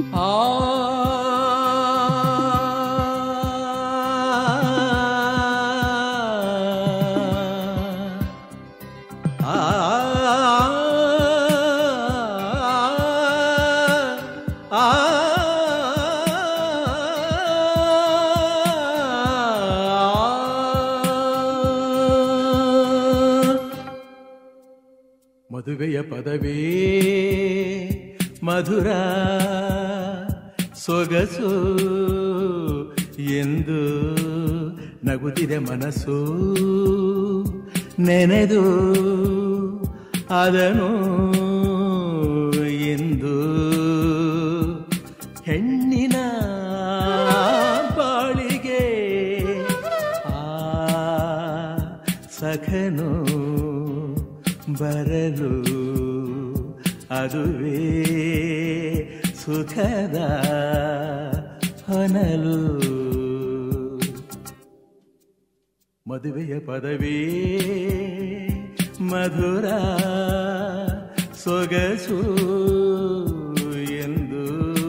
ಮದುವೆಯ ಪದವೇ ಮಧುರ ಸೊಗಸು ಎಂದು ನಗುತ್ತಿದೆ ಮನಸ್ಸು ನೆನೆದು ಅದನು ಎಂದು ಹೆಣ್ಣಿನ ಬಾಳಿಗೆ ಆ ಸಖನು ಬರಲು ಅದುವೇ ಸುಖದ ಹೊನಲು ಮದುವೆಯ ಪದವೇ ಮಧುರ ಸೊಗಸು ಎಂದು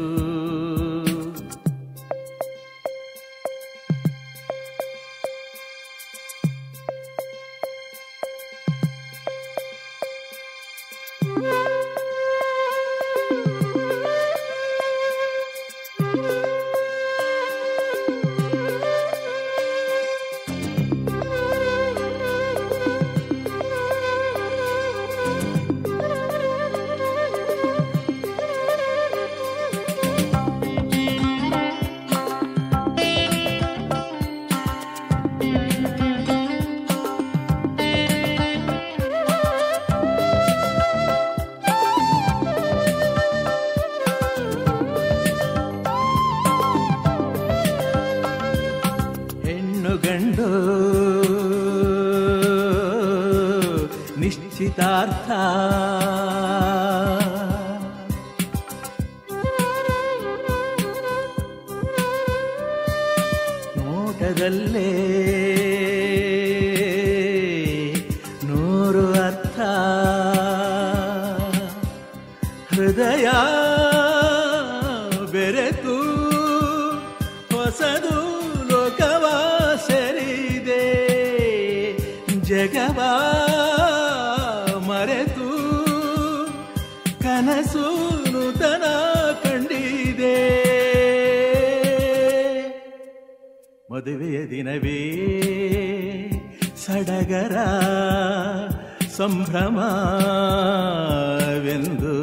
ಹೆಣ್ಣು ಗಂಡು ನಿಶ್ಚಿತಾರ್ಥ ನೋಟದಲ್ಲೇ ನೂರು ಅರ್ಥ ಹೃದಯ ಬೆರೆತು ಹೊಸದು ಲೋಕವ ಸೆರಿದೆ ಜಗವ ಮರೆತು ಕನಸು ನೂತನ ಕಂಡಿದೆ ಮದುವೆಯ ದಿನವೇ ಸಡಗರ ಸಂಭ್ರಮವೆಂದು